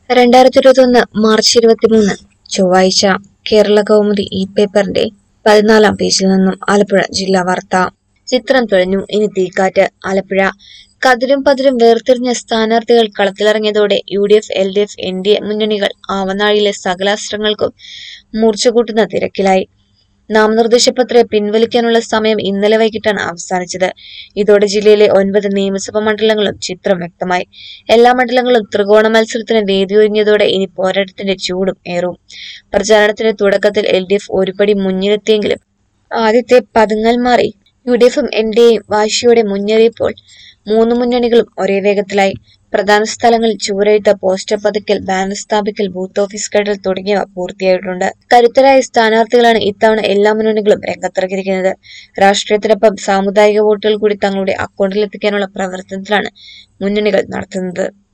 രണ്ടായിരത്തി ഇരുപത്തൊന്ന് മാർച്ച് ഇരുപത്തിമൂന്ന് ചൊവ്വാഴ്ച കേരള കൗമുദി ഈ പേപ്പറിന്റെ പതിനാലാം പേജിൽ നിന്നും ആലപ്പുഴ ജില്ലാ വാർത്ത ചിത്രം തുഴഞ്ഞു ഇനി തീക്കാറ്റ് ആലപ്പുഴ കതിരും പതിരും വേർതിരിഞ്ഞ സ്ഥാനാർത്ഥികൾ കളത്തിലിറങ്ങിയതോടെ U D F L D F N D A മുന്നണികൾ ആവനാഴിയിലെ സകലാസ്ത്രങ്ങൾക്കും മൂർച്ചകൂട്ടുന്ന തിരക്കിലായി നാമനിർദ്ദേശ പത്രിക പിൻവലിക്കാനുള്ള സമയം ഇന്നലെ വൈകിട്ടാണ് അവസാനിച്ചത് ഇതോടെ ജില്ലയിലെ ഒൻപത് നിയമസഭാ മണ്ഡലങ്ങളും ചിത്രം വ്യക്തമായി എല്ലാ മണ്ഡലങ്ങളും ത്രികോണ മത്സരത്തിന് വേദിയൊരുങ്ങിയതോടെ ഇനി പോരാട്ടത്തിന്റെ ചൂടും ഏറും പ്രചാരണത്തിന്റെ തുടക്കത്തിൽ എൽ ഡി എഫ് ഒരുപടി മുന്നിലെത്തിയെങ്കിലും ആദ്യത്തെ പതുങ്ങൽ മാറി യു ഡി എഫും എൻ ഡി എയും വാശിയോടെ മുന്നേറിയപ്പോൾ മൂന്ന് മുന്നണികളും ഒരേ വേഗത്തിലായി പ്രധാന സ്ഥലങ്ങളിൽ ചുവരെഴുത്ത് പോസ്റ്റർ പതിക്കൽ ബാനർ സ്ഥാപിക്കൽ ബൂത്ത് ഓഫീസ് കെട്ടൽ തുടങ്ങിയവ പൂർത്തിയായിട്ടുണ്ട് കരുത്തരായ സ്ഥാനാർത്ഥികളാണ് ഇത്തവണ എല്ലാ മുന്നണികളും രംഗത്തിറങ്ങിയിരിക്കുന്നത് രാഷ്ട്രീയത്തിനൊപ്പം സാമുദായിക വോട്ടുകൾ കൂടി തങ്ങളുടെ അക്കൗണ്ടിലെത്തിക്കാനുള്ള പ്രവർത്തനത്തിലാണ് മുന്നണികൾ നടത്തുന്നത്